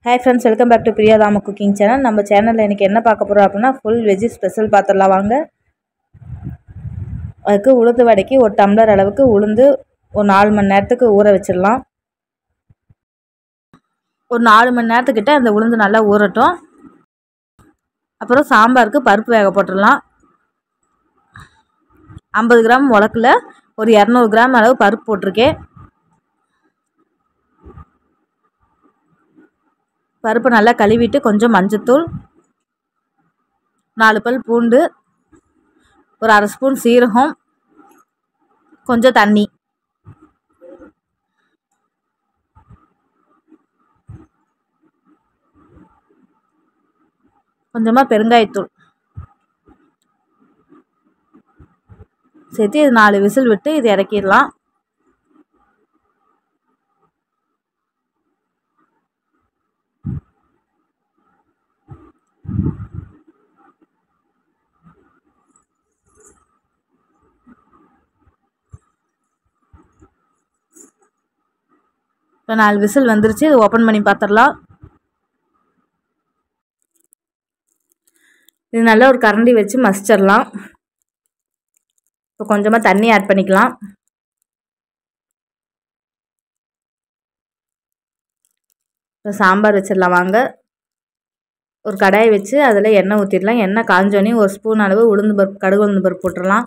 hi friends welcome back to பிரியாதாம cooking channel நம்ம சேனலில் இன்றைக்கி என்ன பார்க்க போகிறோம் அப்படின்னா ஃபுல் வெஜ்ஜி ஸ்பெஷல் பார்த்துடலாம் வாங்க அதுக்கு உளுந்து வடைக்கு ஒரு டம்ளர் அளவுக்கு உளுந்து ஒரு நாலு மணி நேரத்துக்கு ஊற வச்சிடலாம் ஒரு நாலு மணி நேரத்துக்கிட்ட அந்த உளுந்து நல்லா ஊறட்டும் அப்புறம் சாம்பாருக்கு பருப்பு வேக போட்டுடலாம் ஐம்பது கிராம் உலக்கில் ஒரு இரநூறு கிராம் அளவு பருப்பு போட்டிருக்கேன் பருப்பை நல்லா கழுவிட்டு கொஞ்சம் மஞ்சத்தூள் நாலு பல் பூண்டு ஒரு அரை ஸ்பூன் சீரகம் கொஞ்சம் தண்ணி கொஞ்சமாக பெருங்காயத்தூள் சேர்த்து இது நாலு விசில் விட்டு இது இறக்கிடலாம் இப்போ நாலு விசில் வந்துருச்சு இது ஓப்பன் பண்ணி பார்த்துடலாம் இது நல்லா ஒரு கரண்டி வச்சு மசிச்சிடலாம் இப்போ கொஞ்சமாக தண்ணி ஆட் பண்ணிக்கலாம் இப்போ சாம்பார் வச்சிடலாம் வாங்க ஒரு கடாய் வச்சு அதில் எண்ணெய் ஊற்றிடலாம் எண்ணெய் காஞ்சோன்னே ஒரு ஸ்பூன் அளவு உளுந்து பருப்பு கடுகு உளுந்து பருப்பு போட்டுடலாம்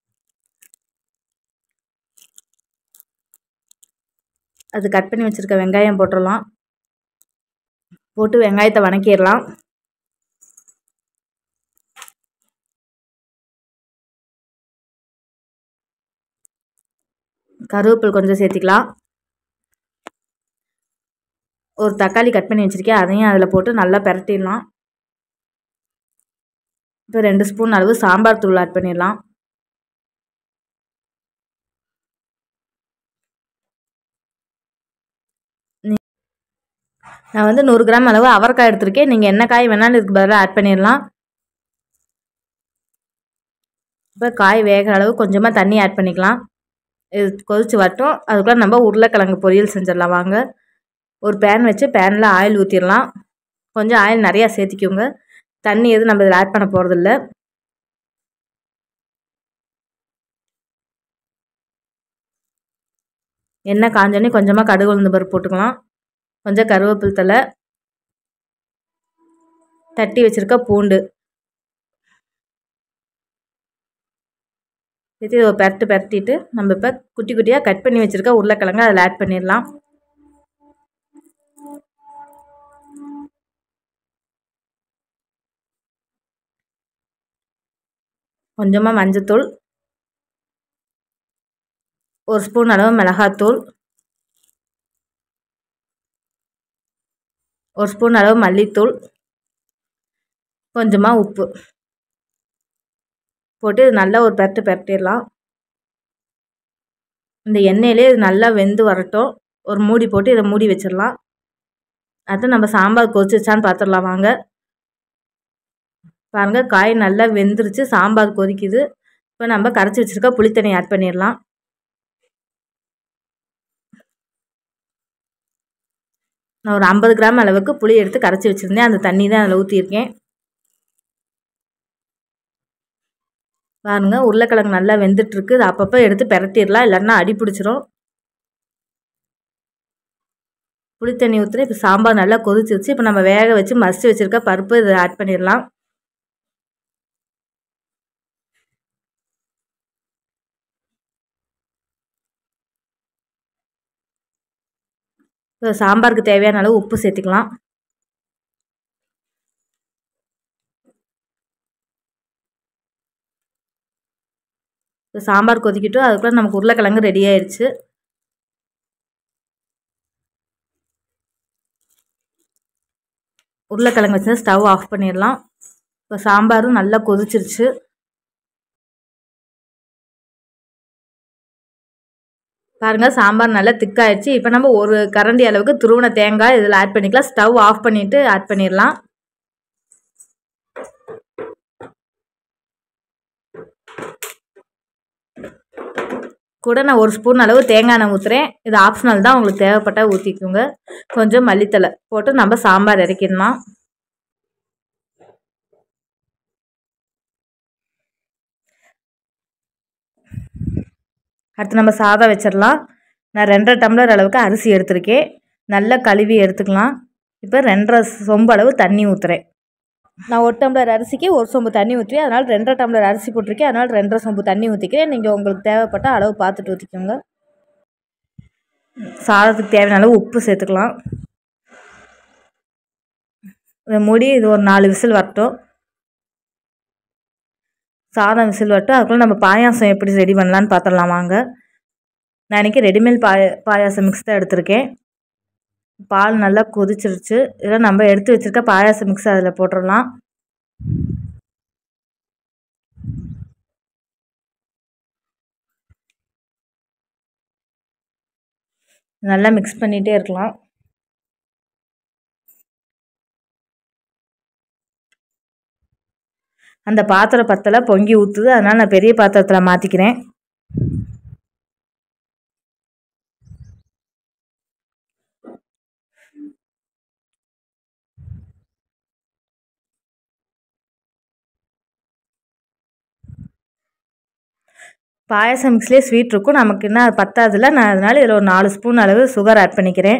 அது கட் பண்ணி வச்சுருக்க வெங்காயம் போட்டுடலாம் போட்டு வெங்காயத்தை வணக்கிடலாம் கருவேப்பில் கொஞ்சம் சேர்த்திக்கலாம் ஒரு தக்காளி கட் பண்ணி வச்சுருக்கேன் அதையும் அதில் போட்டு நல்லா பெரட்டிடலாம் இப்போ ரெண்டு ஸ்பூன் அளவு சாம்பார் தூள் ஆட் பண்ணிடலாம் நான் வந்து நூறு கிராம் அளவு அவரைக்காய் எடுத்திருக்கேன் நீங்கள் என்ன காய் வேணாலும் இதுக்கு பதிலாக ஆட் பண்ணிடலாம் இப்போ காய் வேகிற அளவு கொஞ்சமாக தண்ணி ஆட் பண்ணிக்கலாம் இது கொதித்து வரட்டும் அதுக்குள்ளே நம்ம உருளைக்கிழங்கு பொரியல் செஞ்சிடலாம் வாங்க ஒரு பேன் வச்சு பேனில் ஆயில் ஊற்றிடலாம் கொஞ்சம் ஆயில் நிறையா சேர்த்திக்கோங்க தண்ணி எதுவும் நம்ம இதில் ஆட் பண்ண போகிறதில்ல எண்ணெய் காஞ்சோன்னே கொஞ்சமாக கடுகு உளுந்து பருப்பு போட்டுக்கலாம் கொஞ்சம் கருவேப்பில் தலை தட்டி வச்சுருக்க பூண்டு இது ஒரு பெரட்டு பெரட்டிட்டு நம்ம இப்போ குட்டி குட்டியாக கட் பண்ணி வச்சுருக்க உருளைக்கிழங்கு அதில் ஆட் பண்ணிடலாம் கொஞ்சமாக மஞ்சத்தூள் ஒரு ஸ்பூன் அளவு மிளகாத்தூள் ஒரு ஸ்பூன் அளவு மல்லித்தூள் கொஞ்சமாக உப்பு போட்டு இது நல்லா ஒரு பெரட்டு பெரட்டிடலாம் இந்த எண்ணெயிலே இது நல்லா வெந்து வரட்டும் ஒரு மூடி போட்டு இதை மூடி வச்சிடலாம் அடுத்து நம்ம சாம்பார் கொதிச்சிச்சான்னு பார்த்துடலாம் வாங்க பாருங்கள் காய் நல்லா வெந்துருச்சு சாம்பார் கொதிக்குது இப்போ நம்ம கரைச்சி வச்சுருக்க புளித்தண்ணி ஆட் பண்ணிடலாம் நான் ஒரு ஐம்பது கிராம் அளவுக்கு புளி எடுத்து கரைச்சி வச்சுருந்தேன் அந்த தண்ணி தான் அதில் ஊற்றியிருக்கேன் பாருங்க உருளைக்கிழங்கு நல்லா வெந்துட்டுருக்கு இது அப்பப்போ எடுத்து பெரட்டிடலாம் இல்லைன்னா அடி பிடிச்சிரும் புளி தண்ணி ஊற்றுனா இப்போ சாம்பார் நல்லா கொதிச்சிருச்சு இப்போ நம்ம வேக வச்சு மசிச்சு வச்சுருக்க பருப்பு இதை ஆட் பண்ணிடலாம் இப்போ சாம்பாருக்கு தேவையான அளவு உப்பு சேர்த்துக்கலாம் இப்போ சாம்பார் கொதிக்கிட்டோம் அதுக்குள்ளே நமக்கு உருளைக்கிழங்கு ரெடி ஆயிடுச்சு உருளைக்கிழங்கு வச்சு ஸ்டவ் ஆஃப் பண்ணிடலாம் இப்போ சாம்பாரும் நல்லா கொதிச்சிருச்சு பாருங்கள் சாம்பார் நல்லா திக்காயிடுச்சு இப்போ நம்ம ஒரு கரண்டி அளவுக்கு துருவன தேங்காய் இதில் ஆட் பண்ணிக்கலாம் ஸ்டவ் ஆஃப் பண்ணிவிட்டு ஆட் பண்ணிடலாம் கூட நான் ஒரு ஸ்பூன் அளவு தேங்காய் எண்ணெய் ஊற்றுறேன் இது ஆப்ஷனல் தான் உங்களுக்கு தேவைப்பட்டால் ஊற்றிக்கோங்க கொஞ்சம் மல்லித்தலை போட்டு நம்ம சாம்பார் இறக்கிடலாம் அடுத்து நம்ம சாதம் வச்சிடலாம் நான் ரெண்டரை டம்ளர் அளவுக்கு அரிசி எடுத்திருக்கேன் நல்லா கழுவி எடுத்துக்கலாம் இப்போ ரெண்டரை சொம்பு அளவு தண்ணி ஊற்றுறேன் நான் ஒரு டம்ளர் அரிசிக்கு ஒரு சொம்பு தண்ணி ஊற்றுவேன் அதனால் ரெண்டரை டம்ளர் அரிசி போட்டிருக்கேன் அதனால் ரெண்டரை சொம்பு தண்ணி ஊற்றிக்கிறேன் நீங்கள் உங்களுக்கு தேவைப்பட்ட அளவு பார்த்துட்டு ஊற்றிக்கோங்க சாதத்துக்கு தேவையான அளவு உப்பு சேர்த்துக்கலாம் இதை மூடி இது ஒரு நாலு விசில் வரட்டும் சாதம் விசில் வரட்டும் அதுக்குள்ளே நம்ம பாயாசம் எப்படி ரெடி பண்ணலான்னு பார்த்துடலாம் வாங்க நான் இன்றைக்கி ரெடிமேட் பாய பாயாசம் மிக்ஸ் தான் எடுத்திருக்கேன் பால் நல்லா கொதிச்சிருச்சு இதெல்லாம் நம்ம எடுத்து வச்சுருக்க பாயாசம் மிக்ஸ் அதில் போட்டுடலாம் நல்லா மிக்ஸ் பண்ணிகிட்டே இருக்கலாம் அந்த பாத்திரம் பத்தலை பொங்கி ஊற்றுது அதனால் நான் பெரிய பாத்திரத்தில் மாற்றிக்கிறேன் பாயசம் மிக்ஸ்லேயே ஸ்வீட் இருக்கும் நமக்கு என்ன அது பத்தாதுல நான் அதனால் இதில் ஒரு நாலு ஸ்பூன் அளவு சுகர் ஆட் பண்ணிக்கிறேன்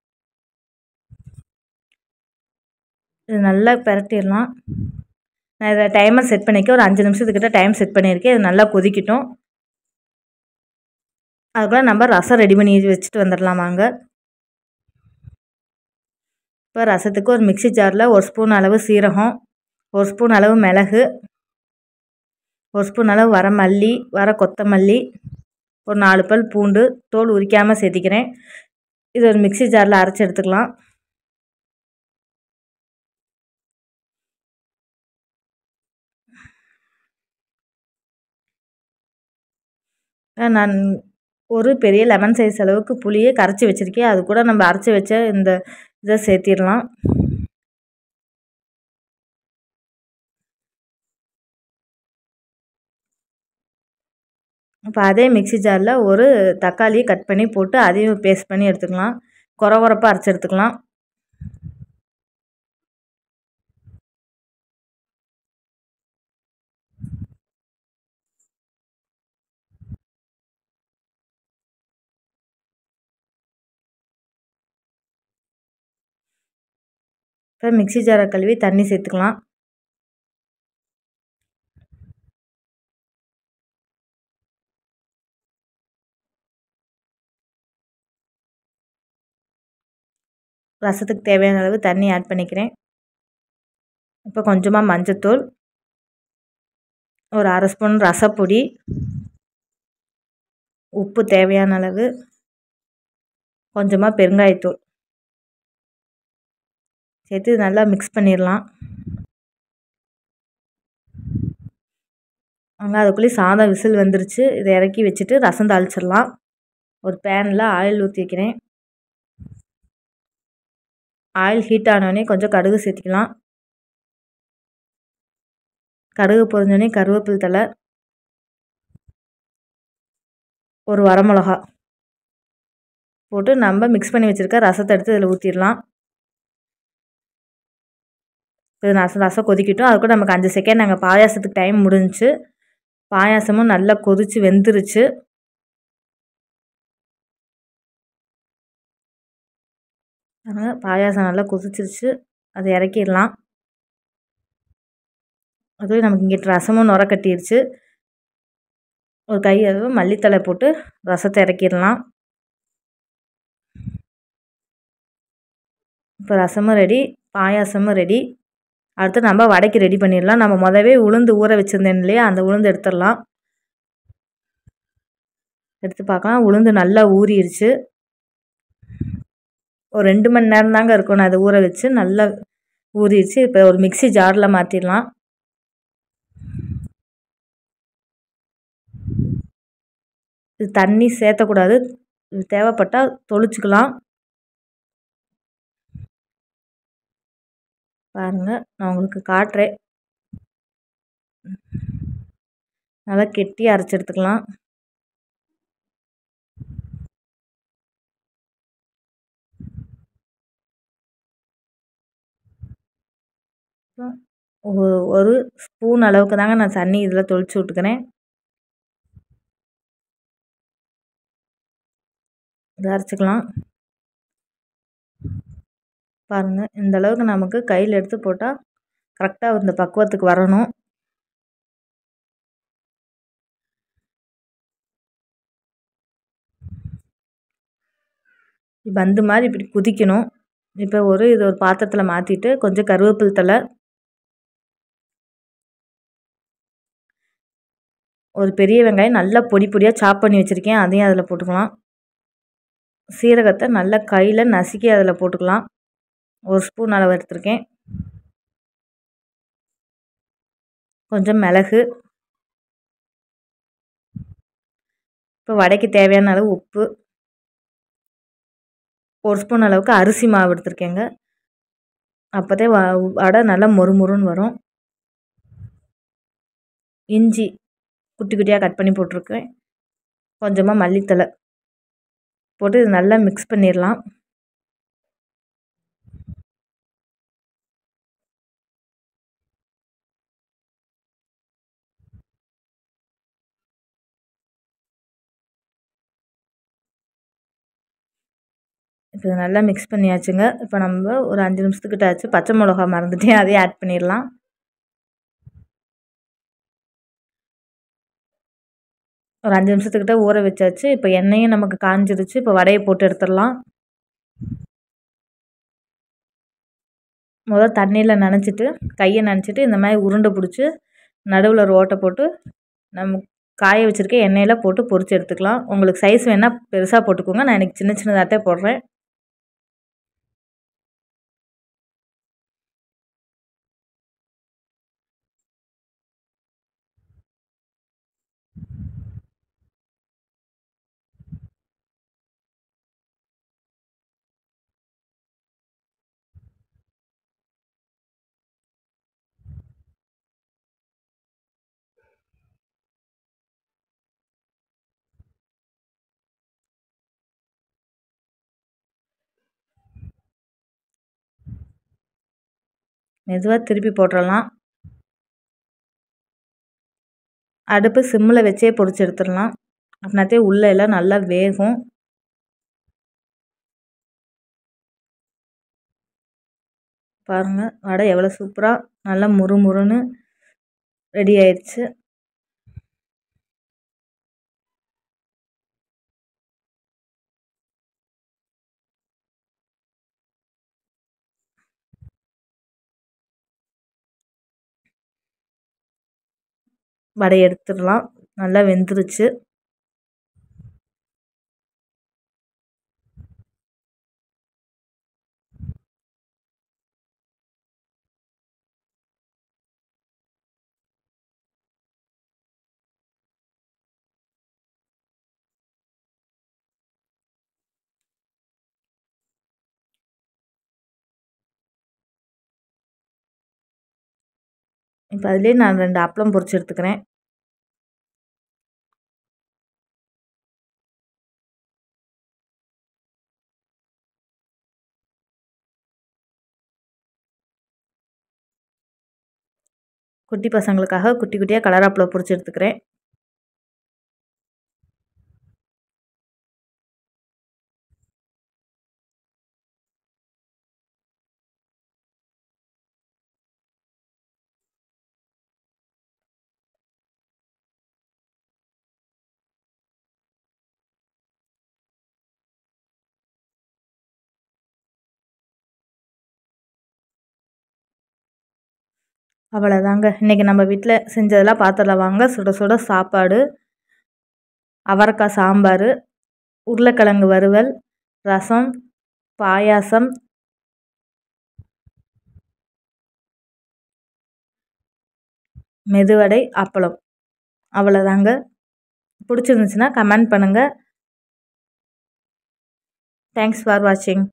இது நல்லா பிரட்டிடலாம் நான் இதில் டைமர் செட் பண்ணிக்க ஒரு அஞ்சு நிமிஷத்துக்கிட்ட டைம் செட் பண்ணியிருக்கேன் இது நல்லா கொதிக்கட்டும் அதுக்குள்ளே நம்ம ரசம் ரெடி பண்ணி வச்சுட்டு வந்துடலாம் வாங்க இப்போ ரசத்துக்கு ஒரு மிக்சி ஜாரில் ஒரு ஸ்பூன் அளவு சீரகம் ஒரு ஸ்பூன் அளவு மிளகு ஒரு ஸ்பூன் அளவு வர மல்லி வர கொத்தமல்லி ஒரு நாலு பல் பூண்டு தோல் உரிக்காமல் சேர்த்திக்கிறேன் இது ஒரு மிக்சி ஜாரில் அரைச்சி எடுத்துக்கலாம் நான் ஒரு பெரிய லெமன் சைஸ் அளவுக்கு புளியை கரைச்சி வச்சுருக்கேன் அது கூட நம்ம அரைச்சி வச்ச இந்த இதை சேர்த்திடலாம் இப்போ அதே மிக்சி ஜாரில் ஒரு தக்காளியை கட் பண்ணி போட்டு அதையும் பேஸ்ட் பண்ணி எடுத்துக்கலாம் குறை குறைப்பாக அரைச்சி எடுத்துக்கலாம் இப்போ மிக்சி ஜாரை கழுவி தண்ணி சேர்த்துக்கலாம் ரசத்துக்கு தேவையான அளவு தண்ணி ஆட் பண்ணிக்கிறேன் இப்போ கொஞ்சமாக மஞ்சத்தூள் ஒரு அரை ஸ்பூன் ரசப்பொடி உப்பு தேவையான அளவு கொஞ்சமாக பெருங்காயத்தூள் சேர்த்து நல்லா மிக்ஸ் பண்ணிடலாம் அங்கே அதுக்குள்ளேயே சாதம் விசில் வந்துருச்சு இதை இறக்கி வச்சுட்டு ரசம் தாளிச்சிடலாம் ஒரு பேனில் ஆயில் ஊற்றி வைக்கிறேன் ஆயில் ஹீட் ஆனோடனே கொஞ்சம் கடுகு சேர்த்திக்கலாம் கடுகு பொரிஞ்சோடனே கருவேப்பில் தலை ஒரு வரமிளகா போட்டு நம்ம மிக்ஸ் பண்ணி வச்சுருக்க ரசத்தை எடுத்து இதில் ஊற்றிடலாம் இது ரசம் ரசம் கொதிக்கட்டும் அது கூட நமக்கு அஞ்சு செகண்ட் நாங்கள் பாயாசத்துக்கு டைம் முடிஞ்சிச்சு பாயாசமும் நல்லா கொதித்து வெந்துருச்சு அதனால் பாயாசம் நல்லா கொதிச்சிருச்சு அதை இறக்கிடலாம் அதுவே நமக்கு இங்கே ரசமும் நுர கட்டிடுச்சு ஒரு கை அளவு மல்லித்தலை போட்டு ரசத்தை இறக்கிடலாம் இப்போ ரசமும் ரெடி பாயாசமும் ரெடி அடுத்து நம்ம வடைக்கு ரெடி பண்ணிடலாம் நம்ம முதவே உளுந்து ஊற வச்சுருந்தேன் இல்லையா அந்த உளுந்து எடுத்துடலாம் எடுத்து பார்க்கலாம் உளுந்து நல்லா ஊறிடுச்சு ஒரு ரெண்டு மணி நேரம் தாங்க இருக்கும் நான் அதை ஊற வச்சு நல்லா ஊறிடுச்சு இப்போ ஒரு மிக்சி ஜாரில் மாற்றிடலாம் இது தண்ணி சேர்த்தக்கூடாது இது தேவைப்பட்டால் தொளிச்சுக்கலாம் பாருங்கள் நான் உங்களுக்கு காட்டுறேன் நல்லா கெட்டி அரைச்சி எடுத்துக்கலாம் ஒ- ஒரு ஸ்பூன் அளவுக்கு தாங்க நான் தண்ணி இதில் தொளிச்சு விட்டுக்கிறேன் இதை அரைச்சிக்கலாம் பாருங்கள் இந்த அளவுக்கு நமக்கு கையில் எடுத்து போட்டால் கரெக்டாக இந்த பக்குவத்துக்கு வரணும் பந்து மாதிரி இப்படி குதிக்கணும் இப்போ ஒரு இது ஒரு பாத்திரத்தில் மாற்றிட்டு கொஞ்சம் கருவேப்பில் தழை ஒரு பெரிய வெங்காயம் நல்லா பொடி பொடியாக சாப் பண்ணி வச்சுருக்கேன் அதையும் அதில் போட்டுக்கலாம் சீரகத்தை நல்லா கையில் நசுக்கி அதில் போட்டுக்கலாம் ஒரு ஸ்பூன் அளவு எடுத்திருக்கேன் கொஞ்சம் மிளகு இப்போ வடைக்கு தேவையான அளவு உப்பு ஒரு ஸ்பூன் அளவுக்கு அரிசி மாவு எடுத்திருக்கேங்க அப்போதே வ வடை நல்லா மொறுமொறுன்னு வரும் இஞ்சி குட்டி குட்டியாக கட் பண்ணி போட்டிருக்கேன் கொஞ்சமாக மல்லித்தழை போட்டு இது நல்லா மிக்ஸ் பண்ணிடலாம் இப்போ இதை நல்லா மிக்ஸ் பண்ணியாச்சுங்க இப்போ நம்ம ஒரு அஞ்சு நிமிஷத்துக்கிட்ட ஆச்சு பச்சை மிளகா மறந்துட்டேன் அதையும் ஆட் பண்ணிடலாம் ஒரு அஞ்சு நிமிஷத்துக்கிட்ட ஊற வச்சாச்சு இப்போ எண்ணெயும் நமக்கு காஞ்சிருச்சு இப்போ வடையை போட்டு எடுத்துடலாம் முதல் தண்ணியில் நனைச்சிட்டு கையை நனைச்சிட்டு இந்த மாதிரி உருண்டை பிடிச்சி நடுவில் ஒரு ஓட்டை போட்டு நம்ம காய வச்சுருக்க எண்ணெயில் போட்டு பொரிச்சு எடுத்துக்கலாம் உங்களுக்கு சைஸ் வேணால் பெருசாக போட்டுக்கோங்க நான் எனக்கு சின்ன சின்னதாகத்தே போடுறேன் மெதுவாக திருப்பி போட்டுடலாம் அடுப்பு சிம்மில் வச்சே பொரிச்சு எடுத்துடலாம் அப்படின்னாத்தே உள்ள எல்லாம் நல்லா வேகும் பாருங்கள் வடை எவ்வளோ சூப்பராக நல்லா முறுமுறுன்னு ரெடி ஆயிடுச்சு வடை எடுத்துடலாம் நல்லா வெந்துருச்சு இப்போ அதுலேயே நான் ரெண்டு அப்பளம் பொரிச்சு எடுத்துக்கிறேன் குட்டி பசங்களுக்காக குட்டி குட்டியாக கலர் அப்பளம் பொரிச்சு எடுத்துக்கிறேன் அவ்வளோதாங்க இன்றைக்கி நம்ம வீட்டில் செஞ்சதெல்லாம் பார்த்துடலாம் வாங்க சுட சுட சாப்பாடு அவரைக்காய் சாம்பார் உருளைக்கிழங்கு வறுவல் ரசம் பாயாசம் மெதுவடை அப்பளம் அவ்வளோதாங்க பிடிச்சிருந்துச்சுன்னா கமெண்ட் பண்ணுங்கள் தேங்க்ஸ் ஃபார் வாட்சிங்